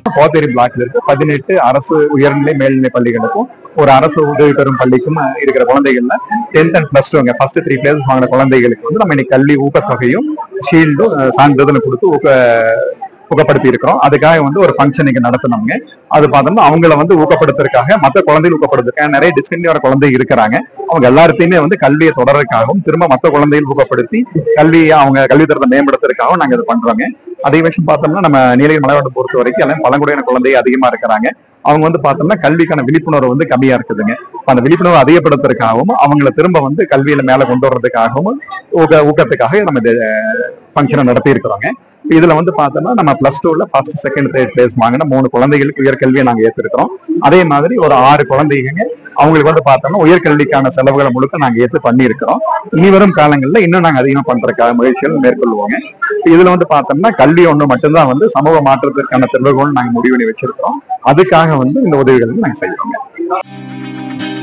கோத்தேரி பிளாக்ல இருக்கு பதினெட்டு அரசு உயர்நிலை மேல்நிலை பள்ளிகளுக்கும் ஒரு அரசு உதவி பெறும் பள்ளிக்கும் அஹ், இருக்கிற குழந்தைகள்ல டென்த் அண்ட் பிளஸ் டூங்க ஃபர்ஸ்ட் த்ரீ பிளேசஸ் வாங்கின குழந்தைகளுக்கு வந்து நம்ம இன்னைக்கு கல்வி ஊக்கத்தொகையும் ஷீல்டும் அஹ், சான்றிதழும் கொடுத்து ஊக்க ஊக்கப்படுத்தி இருக்கிறோம் அதுக்காக வந்து ஒரு ஃபங்க்ஷன் இங்க நடத்தினோங்க அது பார்த்தோம்னா அவங்கள வந்து ஊக்கப்படுத்துறதுக்காக மற்ற குழந்தைகள் ஊக்கப்படுத்துறதுக்காக நிறைய டிஸ்கண்டியூ வர குழந்தை இருக்கிறாங்க அவங்க எல்லாத்தையுமே வந்து கல்வியை தொடர்றதுக்காகவும் திரும்ப மற்ற குழந்தைகள் ஊக்கப்படுத்தி கல்வியை அவங்க கல்வி தரத்தை மேம்படுத்துறதுக்காகவும் நாங்க இது பண்றோங்க அதே விஷயம் பார்த்தோம்னா நம்ம நீலகிரி மலைவாட்டை பொறுத்த வரைக்கும் எல்லாம் பழங்குடியின குழந்தை அதிகமா இருக்கிறாங்க அவங்க வந்து பார்த்தோம்னா கல்விக்கான விழிப்புணர்வு வந்து கம்மியா இருக்குதுங்க அப்ப அந்த விழிப்புணர்வு அதிகப்படுத்துறதுக்காகவும் அவங்கள திரும்ப வந்து கல்வியில மேல கொண்டு வர்றதுக்காகவும் ஊக்க ஊக்கத்துக்காக நம்ம இந்த ஃபங்க்ஷனை நடத்தி இருக்கிறோங்க இதுல வந்து பார்த்தோம்னா நம்ம பிளஸ் டூல ஃபர்ஸ்ட் செகண்ட் தேர்ட் பிளேஸ் வாங்கின மூணு குழந்தைகளுக்கு உயர்கல்வியை நாங்க ஏற்றிருக்கிறோம் அதே மாதிரி ஒரு ஆறு குழந்தைங்க அவங்களுக்கு வந்து பார்த்தோம்னா உயர்கல்விக்கான செலவுகளை முழுக்க நாங்க ஏற்று பண்ணியிருக்கிறோம் இனி வரும் காலங்களில் இன்னும் நாங்க அதிகமா பண்றதுக்காக முயற்சிகள் மேற்கொள்வோங்க இதுல வந்து பார்த்தோம்னா கல்வி ஒண்ணு மட்டும்தான் வந்து சமூக மாற்றத்திற்கான திறவுகோல் நாங்க முடிவு பண்ணி வச்சிருக்கிறோம் அதுக்காக வந்து இந்த உதவிகளை நாங்க செய்யறோங்க